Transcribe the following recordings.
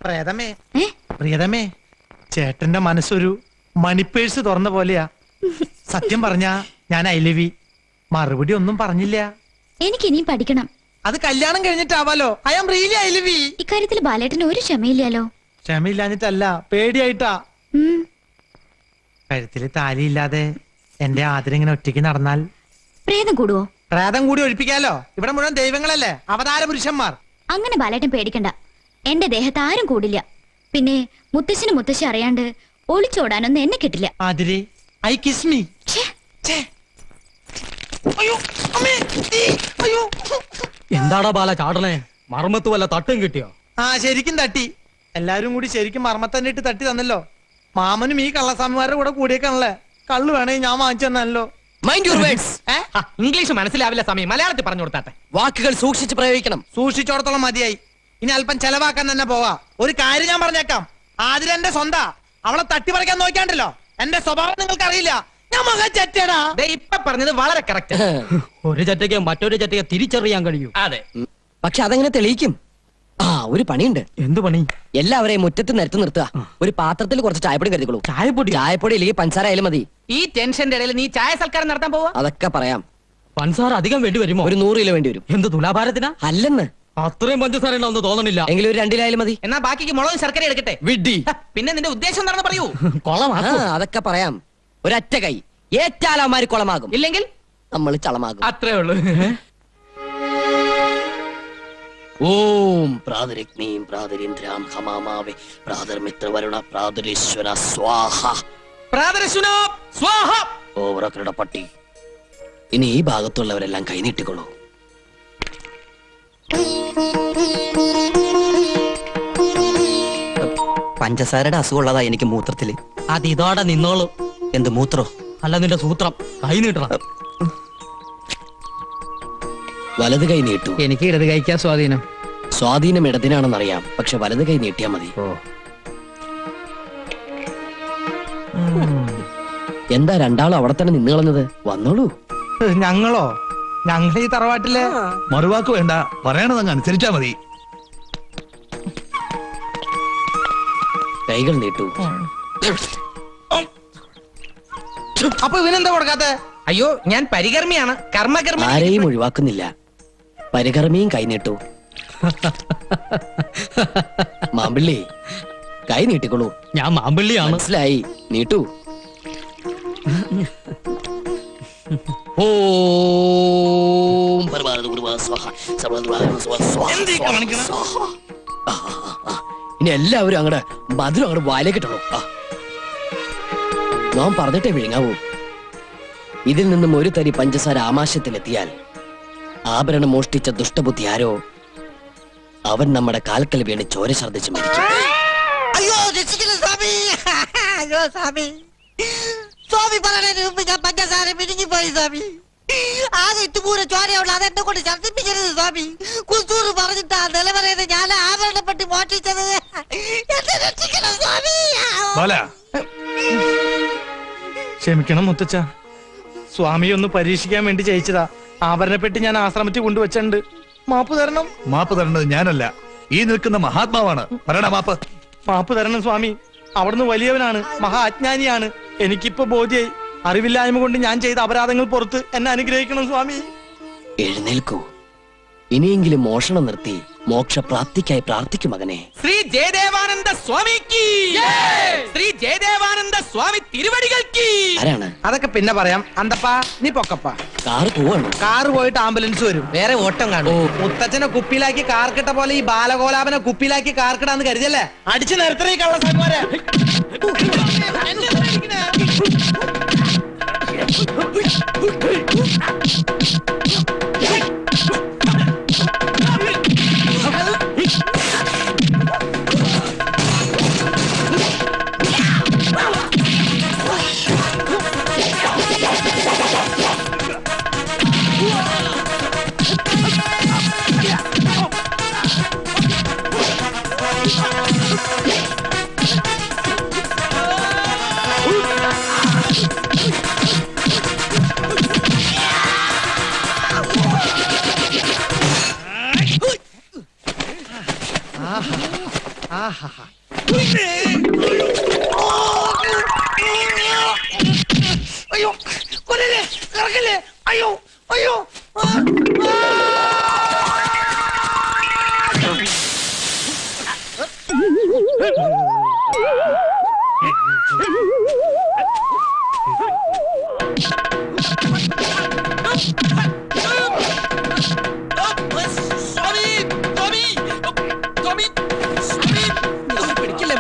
പ്രേതമേ ഏ പ്രിയതമേ ചേട്ടന്റെ മനസ്സൊരു മണിപ്പേഴ്സ് തുറന്ന പോലെയാ സത്യം പറഞ്ഞാ ഞാൻ ഐലവി മറുപടി ഒന്നും പറഞ്ഞില്ല എനിക്ക് ഇനിയും പഠിക്കണം അത് കല്യാണം കഴിഞ്ഞിട്ടാവാലോ ഐ ആം റിയലി ഐലവി ഇക്കാര്യത്തിൽ ബാലേട്ടന് ഒരു ക്ഷമയില്ലല്ലോ ക്ഷമയില്ലാഞ്ഞിട്ടല്ല പേടിയായിട്ടാ ഉം. കഴുത്തില് താലിയില്ലാതെ എന്റെ ആദരം ഇങ്ങനെ ഒറ്റയ്ക്ക് നടന്നാൽ പ്രേതം കൂടുവോ പ്രേതം കൂടി ഒഴിപ്പിക്കാലോ ഇവിടെ മുഴുവൻ ദൈവങ്ങളല്ലേ അവതാര പുരുഷന്മാർ അങ്ങനെ ബാലേട്ടൻ പേടിക്കണ്ട എന്റെ ദേഹത്ത് ആരും കൂടില്ല പിന്നെ മുത്തശ്ശന് മുത്തശ്ശി അറിയാണ്ട് ഒളിച്ചോടാനൊന്നും എന്നെ കിട്ടില്ല ആതിരെ ഐ കിസ് മീ ഛേ, അയ്യോ അമ്മേ ഈ, അയ്യോ എന്താടാ ബാല ചാടണേ മർമ്മത്ത് വല്ല തട്ടും കിട്ടിയോ ആ ശരിക്കും തട്ടി എല്ലാരും കൂടി ശരിക്കും മർമ്മത്തന്നെ ഇട്ട് തട്ടി തന്നല്ലോ മാമനും ഈ കള്ളസ്വാമിമാരുടെ കൂടെ കൂടിയേക്കാണല്ലേ കള്ളു വേണേ ഞാൻ വാങ്ങിച്ചു തന്നല്ലോ മൈൻഡ് യുവർ വേർഡ്സ് ഏ ഹ, ഇംഗ്ലീഷ് മനസ്സിലാവില്ല സമയം മലയാളത്തിൽ പറഞ്ഞു കൊടുത്താട്ടെ വാക്കുകൾ സൂക്ഷിച്ച് പ്രയോഗിക്കണം സൂക്ഷിച്ചോടത്തോളം മതിയായി ഇനി അല്പം ചെലവാക്കാൻ തന്നെ പോവാ ഒരു കാര്യം ഞാൻ പറഞ്ഞേക്കാം ആതിര എന്റെ സ്വന്താ അവളെ തട്ടി പറിക്കാൻ നോക്കിയാണ്ടല്ലോ എന്റെ സ്വഭാവം നിങ്ങൾക്ക് അറിയില്ല ഞാൻ മകൻ ചെറ്റേടാ ദേ ഇപ്പൊ പറഞ്ഞത് വളരെ കറക്റ്റ് ഒരു ചറ്റയ്ക്ക് മറ്റൊരു ചറ്റയ്ക്ക് തിരിച്ചറിയാൻ കഴിയൂ അതെ ഉം. പക്ഷെ അതെങ്ങനെ തെളിയിക്കും ആ ഒരു പണിയുണ്ട് എന്ത് പണി എല്ലാവരെയും മുറ്റത്ത് നിരത്തി നിർത്തുക ഒരു പാത്രത്തിൽ കുറച്ച് ചായപ്പൊടി കരുതിക്കോളൂ ചായപ്പൊടി ചായപ്പൊടി ഇല്ലെങ്കിൽ പഞ്ചസാര ആയാലും മതി ഈ ടെൻഷന്റെ ഇടയിൽ നീ ചായ സൽക്കാരം നടത്താൻ പോവാ അതൊക്കെ പറയാം പഞ്ചസാര അധികം വേണ്ടി വരുമോ ഒരു നൂറ് കിലോ വേണ്ടി വരും എന്ത് തുലാഭാരത്തിനാ അല്ലെന്ന് അത്രയും പഞ്ചസാര ഉണ്ടോന്ന് തോന്നണില്ല എങ്കിലും ഒരു രണ്ടിലായാലും മതി എന്നാ ബാക്കിക്ക് മുളകും ശർക്കര എടുക്കട്ടെ വിഡ്ഡി ഹ, പിന്നെ നിന്റെ ഉദ്ദേശം എന്താണെന്ന് പറയൂ കൊളമാക്കോ ആ അതൊക്കെ പറയാം ഒരൊറ്റ കൈ ഏറ്റാലമാര് കുളമാകും ഇല്ലെങ്കിൽ നമ്മൾ ചളമാകും അത്രേ ഉള്ളൂ ഓം പ്രാതരഗ്നീം പ്രാതരീന്ദ്രാം ഹമാമാവേ പ്രാതർമിത്രവരുണ പ്രാതരീശ്വര സ്വാഹ പ്രാതരശുനോ സ്വാഹ ഓവറക്കരുടെ പട്ടി ഇനി ഈ ഭാഗത്തുള്ളവരെല്ലാം കൈനീട്ടിക്കൊള്ളൂ പഞ്ചസാരയുടെ അസുഖമുള്ളതാ എനിക്ക് മൂത്രത്തില് അത് ഇതോടെ നിന്നോളൂ എന്ത് മൂത്രോ അല്ല നിന്റെ സൂത്രം കൈ നീട്ടണം വലത് കൈ നീട്ടു എനിക്ക് ഇടത് കഴിക്കാൻ സ്വാധീനം സ്വാധീനം ഇടതിനാണെന്നറിയാം പക്ഷെ വലത് കൈ നീട്ടിയാ മതി എന്താ രണ്ടാളും അവിടെ തന്നെ നിന്ന് കളഞ്ഞത് വന്നോളൂ ഞങ്ങളോ ഞങ്ങൾ ഈ തറവാട്ടിലെ മറുവാക്ക് വേണ്ട പറയണതങ്ങ് അനുസരിച്ചാ മതി കൈകൾ നീട്ടു അപ്പൊ ഇവനെന്താ കൊടുക്കാത്തെ അയ്യോ ഞാൻ പരികർമ്മിയാണ് കർമ്മകർമ്മി ആരെയും ഒഴിവാക്കുന്നില്ല പരികർമ്മിയും കൈ നീട്ടു മാമ്പിള്ളി കൈ നീട്ടിക്കൊള്ളൂ ഞാൻ മാമ്പള്ളിയാണ് മനസ്സിലായി നീട്ടു ഓം പരമാനന്ദ ഗുരുവാ സ്വാഹ, സർവ്വധർമ്മാ സ്വാഹ, സ്വാഹ, സ്വാഹ, സ്വാഹ. ആ, ആ, ആ, ആ. ഇനി എല്ലാവരും അങ്ങടെ മധുരം അങ്ങോട്ട് വായിലേക്ക് ഇട്ടോളൂ ആ. നാം പറഞ്ഞിട്ടേ വിഴുങ്ങാവൂ ഇതിൽ നിന്നും ഒരു തരി പഞ്ചസാര ആമാശയത്തിലെത്തിയാൽ ആഭരണം മോഷ്ടിച്ച ദുഷ്ടബുദ്ധി ആരോ അവൻ നമ്മുടെ കാൽക്കൽ വീണ് ചോര ഛർദ്ദിച്ച് മരിക്കും അയ്യോ രക്ഷിക്കണം സ്വാമി അയ്യോ സ്വാമി സ്വാമി പറയുന്നതിന് മുമ്പ് ഞാൻ പഞ്ചസാര മിനിങ്ങിപ്പോയി സ്വാമി ആകെ ഇട്ടുപൂര ചോരയുള്ള അതെന്നെ കൊണ്ട് ഛർദ്ദിപ്പിക്കരുത് സ്വാമി കുസൂറ് പറഞ്ഞിട്ടാ നിലവറയത് ഞാൻ ആഭരണപ്പെട്ട് മോഷ്ടിച്ചത് എന്നെ രക്ഷിക്കണം സ്വാമി ബാല ക്ഷമിക്കണം മുത്തച്ഛ സ്വാമി ഒന്ന് പരീക്ഷിക്കാൻ വേണ്ടി ജയിച്ചതാ ആഭരണപ്പെട്ടി ഞാൻ ആശ്രമത്തിൽ കൊണ്ടുവച്ചിട്ടുണ്ട് മാപ്പ് തരണം മാപ്പ് തരേണ്ടത് ഞാനല്ല ഈ നിൽക്കുന്ന മഹാത്മാവാണ് പറയണ മാപ്പ് മാപ്പ് തരണം സ്വാമി അവിടുന്ന് വലിയവനാണ് മഹാ അജ്ഞാനിയാണ് എനിക്കിപ്പോ ബോധ്യായി അറിവില്ലായ്മ കൊണ്ട് ഞാൻ ചെയ്ത അപരാധങ്ങൾ പുറത്ത് എന്നെ അനുഗ്രഹിക്കണം സ്വാമി എഴുന്നേൽക്കൂ ഇനിയെങ്കിലും മോഷണം നിർത്തി മോക്ഷപ്രാപ്തിക്കായി പ്രാർത്ഥിക്കും മകനെ ശ്രീ ജയദേവാനന്ദ സ്വാമിക്ക് ശ്രീ ജയദേവാനന്ദ സ്വാമി തിരുവടികൾക്ക് ആരാണ് അതൊക്കെ പിന്നെ പറയാം അന്തപ്പാ നീ പൊക്കപ്പാ കാറ് പോവാണ് കാറ് പോയിട്ട് ആംബുലൻസ് വരും വേറെ ഓട്ടം കാണും മുത്തച്ഛനെ കുപ്പിയിലാക്കി കാർക്കിട്ട പോലെ ഈ ബാലഗോലാപനെ കുപ്പിയിലാക്കി കാർക്കിടാന്ന് കരുതിയല്ലേ അടിച്ചു നിർത്തണ ഈ കള്ളസാന്മാരെ അയ്യോ കൊല്ലല്ലേ ഇറക്കല്ലേ അയ്യോ അയ്യോ ആ, ആ. സ്വാമി സ്വാമി സ്വാമി സ്വാമി പിടിക്കില്ലേ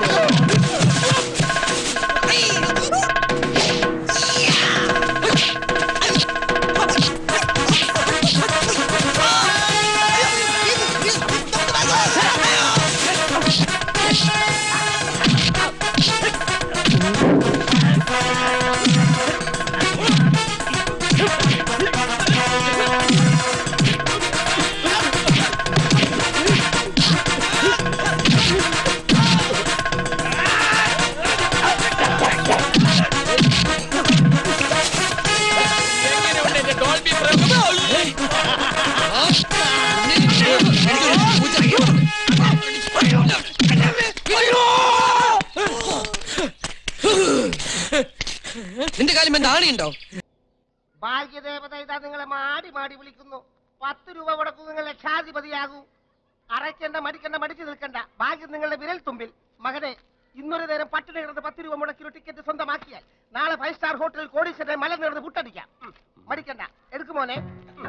നിന്റെ കാര്യം എന്താ ആണിയുണ്ടോ ഭാഗ്യദേവത ഇതാ നിങ്ങളെ മാടി മാടി വിളിക്കുന്നു പത്ത് രൂപ കൊടുക്കൂ നിങ്ങൾ ലക്ഷാധിപതിയാകൂ അറയ്ക്കണ്ട മടിക്കണ്ട മടിച്ചു നിൽക്കണ്ട ഭാഗ്യം നിങ്ങളുടെ വിരൽ തുമ്പിൽ മകനെ ഇന്നൊരു നേരം പട്ടിണി കിടന്ന് പത്ത് രൂപ മുടക്കിയൊരു ടിക്കറ്റ് സ്വന്തമാക്കിയാൽ നാളെ ഫൈവ് സ്റ്റാർ ഹോട്ടലിൽ കോടീശ്വരനെ മല നേർന്ന് പുട്ടടിക്കാം ഉം. മടിക്കണ്ട എടുക്കുമോനെ ഉം.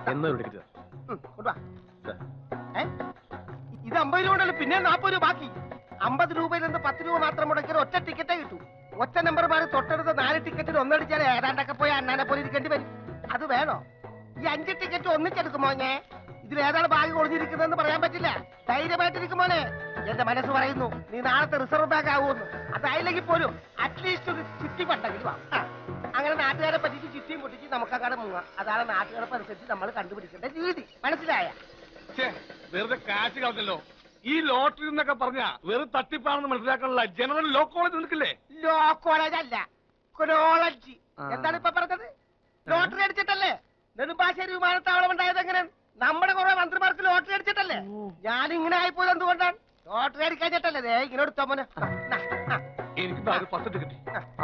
ഉം, കൊണ്ടുവാ. ഏ? ഇത് അമ്പത് രൂപ ഉണ്ടല്ലോ പിന്നെ നാൽപ്പത് രൂപ ബാക്കി അമ്പത് രൂപയിൽ നിന്ന് പത്ത് രൂപ മാത്രം മുടക്കിയ ഒറ്റ ടിക്കറ്റേ കിട്ടൂ ഒറ്റ നമ്പർമാർ തൊട്ടടുത്ത് നാല് ടിക്കറ്റിൽ ഒന്നടിച്ചാൽ ഏതാണ്ടൊക്കെ പോയി അണ്ണാനെ പോലെ ഇരിക്കേണ്ടി വരും അത് വേണോ ഈ അഞ്ച് ടിക്കറ്റ് ഒന്നിച്ചെടുക്കുമോ ഞാൻ ഇതിൽ ഏതാണ് ബാഗ് ഒളിഞ്ഞിരിക്കുന്നതെന്ന് പറയാൻ പറ്റില്ല ധൈര്യമായിട്ടിരിക്കുമോനെ എന്റെ മനസ്സ് പറയുന്നു നീ നാളത്തെ റിസർവ് ബാങ്ക് ആകുമെന്ന് അതായില്ലെങ്കിൽ പോലും അറ്റ്ലീസ്റ്റ് ഒരു ചുറ്റി പണ്ടെങ്കിലും വാ. ആ. അങ്ങനെ നാട്ടുകാരെ പറ്റിച്ച് ചുറ്റിയും പൊട്ടിച്ച് നമുക്ക് അങ്ങോട്ട് മുങ്ങാം അതാണ് നാട്ടുകാരെ അനുസരിച്ച് നമ്മൾ കണ്ടുപിടിക്കേണ്ട രീതി മനസ്സിലായ ഛേ, വെറുതെ കാശ് കളഞ്ഞല്ലോ ഈ ലോട്ടറി എന്നൊക്കെ പറഞ്ഞ വെറും തട്ടിപ്പാണെന്ന് മനസ്സിലാക്കാനുള്ള ജനറൽ ലോ കോളേജ് നിൽക്കില്ലേ ലോ കോളേജ് അല്ല കോളേജ് എന്താണ് ഇപ്പൊ പറഞ്ഞത് ലോട്ടറി അടിച്ചിട്ടല്ലേ നെടുമ്പാശ്ശേരി വിമാനത്താവളം ഉണ്ടായത് എങ്ങനെ നമ്മുടെ കുറെ മന്ത്രിമാർക്ക് ലോട്ടറി അടിച്ചിട്ടല്ലേ ഞാൻ ഇങ്ങനെ ആയിപ്പോയത് എന്തുകൊണ്ടാണ് ലോട്ടറി അടിക്കാഞ്ഞിട്ടല്ലേ ദേ ഇങ്ങനെ എടുത്തോ മോനെ നാ, ആ, എനിക്ക് ദാ ഒരു പത്ത് ടിക്കറ്റ്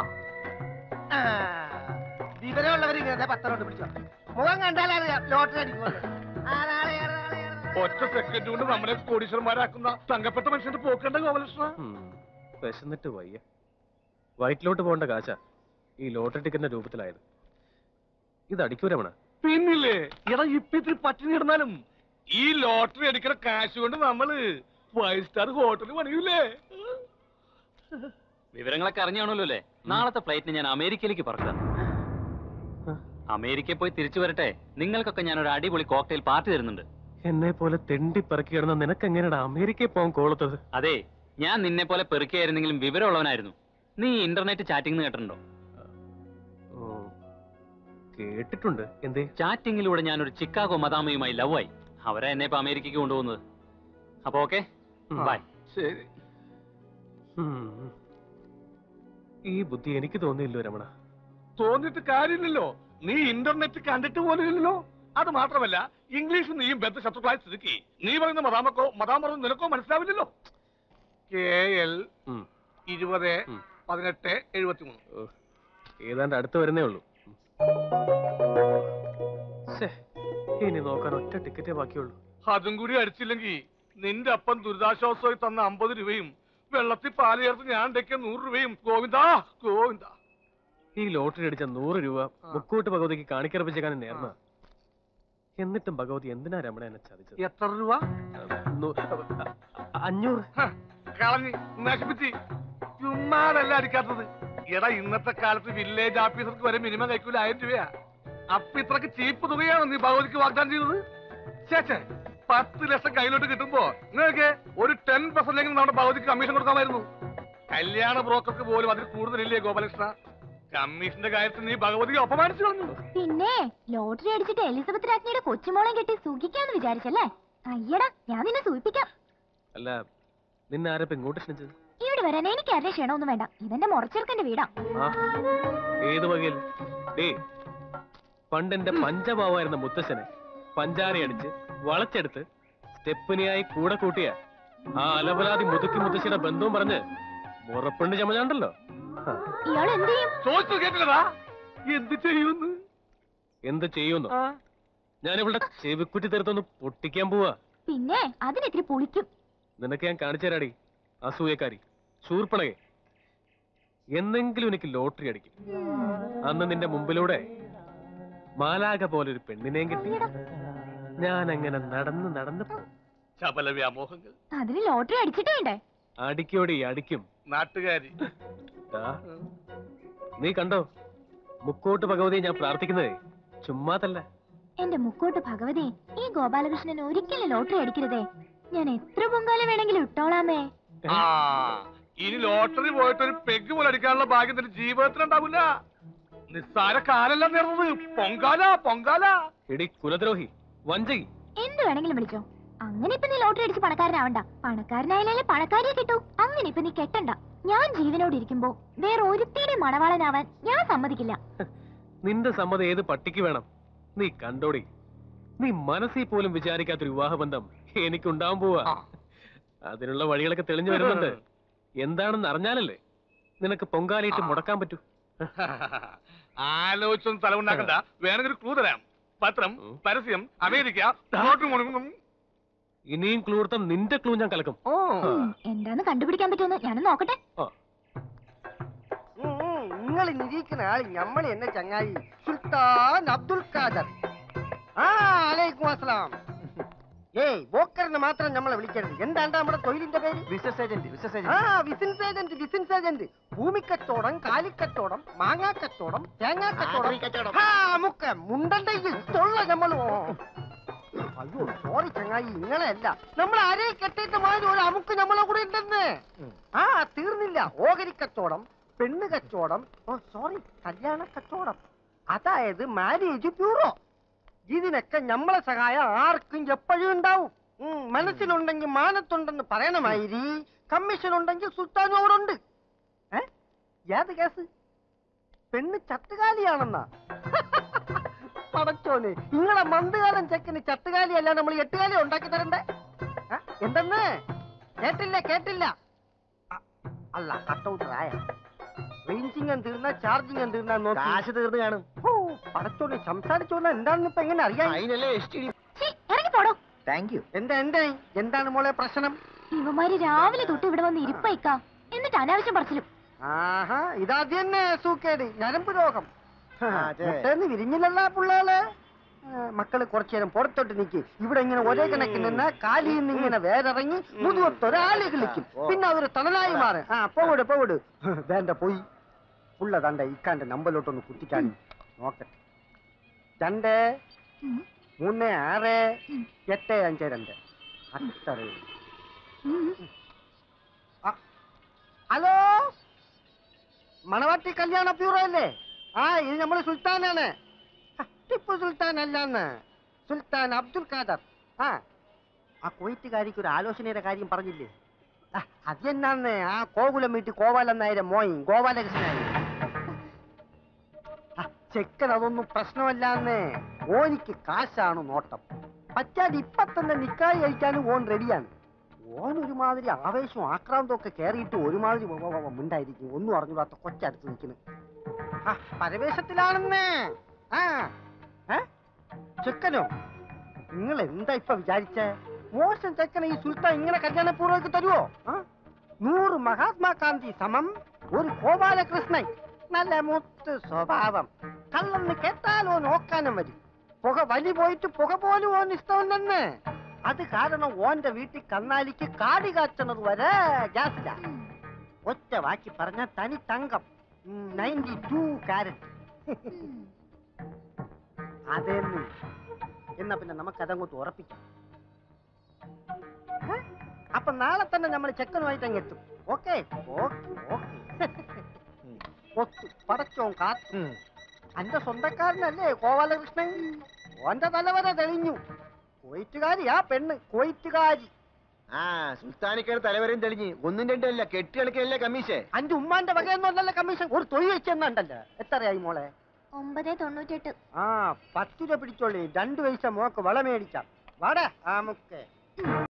ആ. വിവരമുള്ളവർ ഇങ്ങനെ പത്രം കൊണ്ട് പിടിച്ചോ മുഖം കണ്ടാലറിയാം ലോട്ടറി അടിക്കുമല്ലോ ആരാളെ, ആരാളെ, ആരാളെ. ഒറ്റ സെക്കൻഡ് കൊണ്ട് നമ്മളെ കോടീശ്വരന്മാരാക്കുന്ന തങ്കപ്പെട്ട മനുഷ്യന്റെ പോക്കേണ്ട ഗോപാലകൃഷ്ണ വിശന്നിട്ട് വയ്യ വയറ്റിലോട്ട് പോകേണ്ട കാശ ഈ ലോട്ടറി ടിക്കറ്റിന്റെ രൂപത്തിലായത് ഇത് അടിക്കൂ രമണ പിന്നില്ലേ എടാ ഇപ്പൊ ഇത്തിരി പട്ടിണി കിടന്നാലും ഈ ലോട്ടറി അടിക്കുന്ന കാശ് കൊണ്ട് നമ്മള് ഫൈവ് സ്റ്റാർ ഹോട്ടലിൽ പണിയൂലേ വിവരങ്ങളൊക്കെ അറിഞ്ഞാണല്ലോ അല്ലേ നാളത്തെ ഫ്ലൈറ്റിന് ഞാൻ അമേരിക്കയിലേക്ക് പറക്കുക അമേരിക്കയിൽ പോയി തിരിച്ചു വരട്ടെ നിങ്ങൾക്കൊക്കെ ഞാൻ ഒരു അടിപൊളി കോക്ടെയിൽ പാർട്ടി തരുന്നുണ്ട് എന്നെ പോലെ തെണ്ടി പറക്കി കിടന്ന നിനക്ക് എങ്ങനെയാ അമേരിക്കയിൽ പോകാൻ കോളത്തത് അതെ ഞാൻ നിന്നെ പോലെ പെറുക്കിയായിരുന്നെങ്കിലും വിവരമുള്ളവനായിരുന്നു നീ ഇന്റർനെറ്റ് ചാറ്റിംഗ് കേട്ടിട്ടുണ്ടോ ഓ കേട്ടിട്ടുണ്ട് എന്തേ ചാറ്റിംഗിലൂടെ ഞാൻ ഒരു ചിക്കാഗോ മദാമയുമായി ലവ് ആയി അവരാ എന്നെ ഇപ്പൊ അമേരിക്കയ്ക്ക് കൊണ്ടുപോകുന്നത് അപ്പൊ ഓക്കെ ബൈ ശരി ഉം. ഈ ബുദ്ധി എനിക്ക് തോന്നിയില്ലോ രമണ തോന്നിട്ട് കാര്യമില്ലല്ലോ നീ ഇന്റർനെറ്റ് കണ്ടിട്ട് പോലും ഇല്ലല്ലോ അത് മാത്രമല്ല ഇംഗ്ലീഷ് നീയും ബന്ധ ശത്രുക്കളായി സ്ഥിതിക്ക് നീ പറയുന്ന മതാമക്കോ മതാം പറയുന്ന നിനക്കോ മനസ്സിലാവില്ലല്ലോ കെ എൽ ഉം. ഇരുപത് ഉം. പതിനെട്ട് എഴുപത്തി മൂന്ന് ഓ, ഏതാണ്ട് അടുത്ത് വരുന്നേ ഉള്ളൂ ശ്ശേ, ഇനി നോക്കാൻ ഒറ്റ ടിക്കറ്റേ ബാക്കിയുള്ളൂ അതും കൂടി അടിച്ചില്ലെങ്കിൽ നിന്റെ അപ്പൻ ദുരിതാശ്വാസമായി തന്ന അമ്പത് രൂപയും വെള്ളത്തിൽ പാല് ചേർത്ത് ഞാൻ ഉണ്ടാക്കിയ നൂറ് രൂപയും ഗോവിന്ദാ ഗോവിന്ദ ഈ ലോട്ടറി അടിച്ച നൂറ് രൂപ മുക്കൂട്ട് ഭഗവതിക്ക് കാണിക്കറപ്പിച്ചേക്കാൻ നേർന്ന എന്നിട്ടും ഭഗവതി എന്തിനാ രമണ എന്നെ ചതിച്ചത് എത്ര രൂപ നൂ- അഞ്ഞൂറ് ഹ, കളഞ്ഞ് നശിപ്പിച്ച് ചുമ്മാതല്ല അടിക്കാത്തത് എടാ ഇന്നത്തെ കാലത്ത് വില്ലേജ് ഓഫീസർക്ക് വരെ മിനിമം കൈക്കൂല ആയിരം രൂപയാ അപ്പൊ ഇത്രക്ക് ചീപ്പ് തുകയാണോ നീ ഭഗവതിക്ക് വാഗ്ദാനം ചെയ്തത് ചേച്ചേ പത്ത് ലക്ഷം കയ്യിലോട്ട് കിട്ടുമ്പോ നിങ്ങൾക്ക് ഒരു ടെൻ പെർസെന്റ് നമ്മുടെ ഭഗവതിക്ക് കമ്മീഷൻ കൊടുക്കാമായിരുന്നു കല്യാണ ബ്രോക്കർക്ക് പോലും അതിൽ കൂടുതലില്ലേ ഗോപാലകൃഷ്ണ കമ്മീഷന്റെ കാര്യത്തിൽ നീ ഭഗവതിയെ അപമാനിച്ചു കളഞ്ഞു പിന്നെ ലോട്ടറി അടിച്ചിട്ട് എലിസബത്ത് രാജ്ഞിയുടെ കൊച്ചുമോളെ കെട്ടി സുഖിക്കാന്ന് വിചാരിച്ചല്ലേ അയ്യടാ ഞാൻ നിന്നെ സൂചിപ്പിക്കാം അല്ല നിന്നെ ആരപ്പ ഇങ്ങോട്ട് ക്ഷണിച്ചത് ഇവിടെ വരാൻ എനിക്ക് ആരുടെ ക്ഷണമൊന്നും വേണ്ട ഇതെന്റെ മുറച്ചെറുക്കന്റെ വീടാ ആ ഏത് വകയിൽ ഡേ പണ്ടെന്റെ പഞ്ചഭാവായിരുന്ന മുത്തശ്ശനെ പഞ്ചാര അടിച്ച് വളച്ചെടുത്ത് സ്റ്റെപ്പിനെയായി കൂടെ കൂട്ടിയ ആ അലവലാതി മുതുക്കി മുത്തശ്ശിയുടെ ബന്ധവും പറഞ്ഞ് മുറപ്പെണ്ണ് ചമഞ്ഞാണ്ടല്ലോ ഹ, ഇയാൾ എന്ത് ചെയ്യും ചോദിച്ചു കേട്ടില്ലടാ എന്ത് ചെയ്യുമെന്ന് എന്ത് ചെയ്യുന്നു ഞാൻ ഇവിടെ ചെവിക്കുറ്റി തീർത്തൊന്ന് പൊട്ടിക്കാൻ പോവാ പിന്നെ അതിനെത്തിരി പൊളിക്കും നിനക്ക് ഞാൻ കാണിച്ചു തരാടി അസൂയക്കാരി ശൂർപ്പണകെ എന്നെങ്കിലും എനിക്ക് ലോട്ടറി അടിക്കും അന്ന് നിന്റെ മുമ്പിലൂടെ മാലാക പോലെ ഒരു പെണ്ണിനെയും കിട്ടി ഞാൻ അങ്ങനെ നടന്ന് നടന്ന് പോ- ചപല വ്യാമോഹങ്ങൾ അതിന് ലോട്ടറി അടിച്ചിട്ട് വേണ്ടേ അടിക്കോടി അടിക്കും നാട്ടുകാരി ദാ, നീ കണ്ടോ മുക്കോട്ട് ഭഗവതിയെ ഞാൻ പ്രാർത്ഥിക്കുന്നതേ ചുമ്മാതല്ല എന്റെ മുക്കോട്ട് ഭഗവതി ഈ ഗോപാലകൃഷ്ണൻ ഒരിക്കലും ലോട്ടറി അടിക്കരുതേ ഞാൻ എത്ര പൊങ്കാല വേണമെങ്കിലും ഇട്ടോളാമേ ആ ഇനി ലോട്ടറി പോയിട്ട് ഒരു പെഗ് പോലെ അടിക്കാനുള്ള ഭാഗ്യം നിന്റെ ജീവിതത്തിൽ ഉണ്ടാവില്ല നിസ്സാര കാലല്ല നേർന്നത് പൊങ്കാല പൊങ്കാല എടി കുലദ്രോഹി വഞ്ചകി എന്ത് വേണമെങ്കിലും വിളിച്ചോ അങ്ങനെ ഇപ്പൊ നീ ലോട്ടറി അടിച്ച് പണക്കാരനാവണ്ട പണക്കാരനായാലേ പണക്കാരിയെ കിട്ടൂ അങ്ങനെ ഇപ്പൊ നീ കെട്ടണ്ട ഞാൻ ജീവനോട് ഇരിക്കുമ്പോ വേറെ ഒരുത്തിയുടെ മണവാളനാവാൻ ഞാൻ സമ്മതിക്കില്ല നിന്റെ സമ്മതം ഏത് പട്ടിക്ക് വേണം നീ കണ്ടോടി നീ മനസ്സിൽ പോലും വിചാരിക്കാത്തൊരു വിവാഹബന്ധം എനിക്കുണ്ടാവാൻ പോവാ അതിനുള്ള വഴികളൊക്കെ തെളിഞ്ഞു വരുന്നുണ്ട് എന്താണെന്ന് അറിഞ്ഞാലല്ലേ നിനക്ക് പൊങ്കാലയിട്ട് മുടക്കാൻ പറ്റൂ ആലോചിച്ചൊന്നും തലമുണ്ടാക്കണ്ട വേണമെങ്കിൽ ഒരു ക്ലൂ തരാം പത്രം ഉം. പരസ്യം അമേരിക്ക അങ്ങോട്ടും ഇങ്ങോട്ടും. ഇനിയും ക്ലൂർത്തം നിന്റെ ക്ലൂ ഞാൻ കലക്കും ഉം, എന്താന്ന് കണ്ടുപിടിക്കാൻ പറ്റുമെന്ന് ഞാനൊന്ന് നോക്കട്ടെ നിങ്ങൾ നിരീക്കുന്ന ആള് ഞമ്മള് എന്നെ ചങ്ങായി സുൽത്താൻ അബ്ദുൽ ഖാദർ ആ അലൈക്കും അസ്സലാം ഏയ് ബോക്കറിന് മാത്രം നമ്മളെ വിളിക്കരുത് എന്താണ്ടാ നമ്മുടെ തൊഴിലിന്റെ പേര് ബിസിനസ് ഏജന്റ് ബിസിനസ് ആ ബിസിനസ് ഏജന്റ് ബിസിനസ് ഏജന്റ് ഭൂമിക്കച്ചവടം കാലിക്കച്ചവടം മാങ്ങാക്കച്ചവടം തേങ്ങാക്കച്ചവടം ആ മുക്ക മുണ്ടന്റെ തൊള്ള നമ്മള് അയ്യോ സോറി ചങ്ങായി നിങ്ങളെ അല്ല നമ്മൾ ആരെയും കെട്ടിയിട്ട് മാറി ഒരു അമുക്ക് നമ്മളെ കൂടെ ഉണ്ടെന്ന് ആ തീർന്നില്ല ഓഹരി കച്ചവടം പെണ്ണ് കച്ചവടം ഓ സോറി കല്യാണ കച്ചവടം അതായത് മാരേജ് ബ്യൂറോ ഇതിനൊക്കെ നമ്മളെ സഹായം ആർക്കും എപ്പോഴും ഉണ്ടാവും ഉം, മനസ്സിലുണ്ടെങ്കിൽ മാനത്തുണ്ടെന്ന് പറയണമായിരി കമ്മീഷൻ ഉണ്ടെങ്കിൽ സുൽത്താനും അവിടെ ഉണ്ട് ഏ ഏത് കേസ് പെണ്ണ് ചട്ടുകാലിയാണെന്നാ പടച്ചോനെ നിങ്ങളെ മന്ദകാലം ചെക്കന് ചട്ടുകാലിയല്ല നമ്മൾ എട്ടുകാലി ഉണ്ടാക്കി തരണ്ടേ ഏ? എന്തെന്ന് കേട്ടില്ല കേട്ടില്ല അ- അല്ല കട്ടൗട്ട് ആയ റേഞ്ചിങ് തീർന്ന ചാർജിങ് തീർന്ന കാശ് തീർന്ന് കാണും ഓ പടച്ചോനെ സംസാരിച്ചോന്ന എന്താണെന്ന് ഇപ്പൊ എങ്ങനെ അറിയാം അതിനല്ലേ ഛീ, ഇറങ്ങി പോടോ താങ്ക് യു എന്താ എന്താ എന്താണ് മോളെ പ്രശ്നം ഇവന്മാര് രാവിലെ തൊട്ട് ഇവിടെ വന്ന് ഇരിപ്പയക്കാം എന്നിട്ട് അനാവശ്യം പറച്ചിലും ആഹാ ഇതാദ്യം തന്നെ സൂക്കേട് ഞരമ്പ് രോഗം മുട്ടേന്ന് വിരിഞ്ഞില്ലല്ല പിള്ളേള് മക്കള് കുറച്ചു നേരം പുറത്തോട്ട് നിക്ക് ഇവിടെ ഇങ്ങനെ ഒരേ കണക്കിന് നിന്ന് കാലിൽ നിന്ന് ഇങ്ങനെ വേരിറങ്ങി മുതുകൊത്തൊരാളി കളിക്കും പിന്നെ അവര് തണലായി മാറും ആ പോവിട് പോവിട് വേണ്ട പോയി പുള്ള തണ്ട ഇക്കാന്റെ നമ്പലോട്ടൊന്ന് കുത്തിക്കാണി നോക്കട്ടെ രണ്ട് ഉം. മൂന്ന് ആറ് എട്ട് അഞ്ച് രണ്ട് അത്രേ ഉം. ഹലോ മണവാട്ടി കല്യാണ ബ്യൂറോ അല്ലേ ആ ഇത് നമ്മൾ സുൽത്താനാണ് ആ, ടിപ്പു സുൽത്താൻ അല്ലാന്ന് സുൽത്താൻ അബ്ദുൽ ഖാദർ ആ ആ കുവൈറ്റുകാരിക്ക് ഒരു ആലോചനയുടെ കാര്യം പറഞ്ഞില്ലേ ആ, അത് എന്നാന്ന് ആ കോകുലം വീട്ടിൽ കോവാലൻ നായരെ മോയി ഗോപാലകൃഷ്ണനായി ആ, ചെക്കൻ അതൊന്നും പ്രശ്നമല്ലാന്ന് ഓനിക്ക് കാശാണ് നോട്ടം പറ്റാതെ ഇപ്പൊ തന്നെ നിക്കായി കഴിക്കാനും ഓൻ റെഡിയാണ് ഓൻ ഒരുമാതിരി ആവേശവും ആക്രാന്തവും ഒക്കെ കയറിയിട്ട് ഒരുമാതിരി വ- വ- വ- മിണ്ടായിരിക്കും ഒന്നും അറിഞ്ഞൂടാത്ത കൊച്ചടുത്ത് നിൽക്കുന്നു ആ പരവേശത്തിലാണെന്ന് ആ ഏ? ചെക്കനോ നിങ്ങൾ എന്താ ഇപ്പൊ വിചാരിച്ചേ മോശം ചെക്കനെ ഈ സുൽത്താൻ ഇങ്ങനെ കല്യാണ പൂർവ്വക്ക് തരുവോ ആ? നൂറ് മഹാത്മാഗാന്ധി സമം ഒരു ഗോപാലകൃഷ്ണൻ നല്ല മുത്ത് സ്വഭാവം കല്ലെന്ന് കേട്ടാലോ നോക്കാനും വരും പുക വലി പോയിട്ട് പുക പോലും ഓൻ ഇഷ്ടമല്ലെന്ന് അത് കാരണം ഓന്റെ വീട്ടിൽ കന്നാലിക്ക് കാടി കാച്ചണത് വരെ ഗ്യാസില്ല ഒറ്റ വാക്കി പറഞ്ഞ തനി തങ്കം നയൻറ്റി ടു കാരറ്റ് അതെന്ന് എന്നാ പിന്നെ നമുക്ക് അതങ്ങോട്ട് ഉറപ്പിക്കാം ഏ? അപ്പൊ നാളെ തന്നെ നമ്മൾ ചെക്കനുമായിട്ട് അങ്ങ് എത്തും ഓക്കെ ഓക്കെ ഓക്കെ ഒത്തു പടച്ചോൻ കാത്തു അന്റെ സ്വന്തക്കാരനല്ലേ ഗോപാലകൃഷ്ണൻ ഓന്റെ തലവര തെളിഞ്ഞു കോയിറ്റുകാരി ആ പെണ്ണ് കോയിറ്റുകാരി ആ സുൽത്താനിക്കയുടെ തലവരെയും തെളിഞ്ഞ് ഒന്നും രണ്ടും അല്ല കെട്ടിയടക്കല്ലേ കമ്മീഷേ അന്റെ ഉമ്മാന്റെ വകയൊന്നും അല്ലല്ലോ കമ്മീഷൻ ഒരു തൊഴിൽ വെച്ചെന്നുണ്ടല്ലോ എത്രയായി മോളെ ഒമ്പത് തൊണ്ണൂറ്റെട്ട് ആ പത്ത് രൂപ പിടിച്ചോളി രണ്ടു പൈസ മോക്ക് വള മേടിക്കാം വാടാ ആ മുക്കേ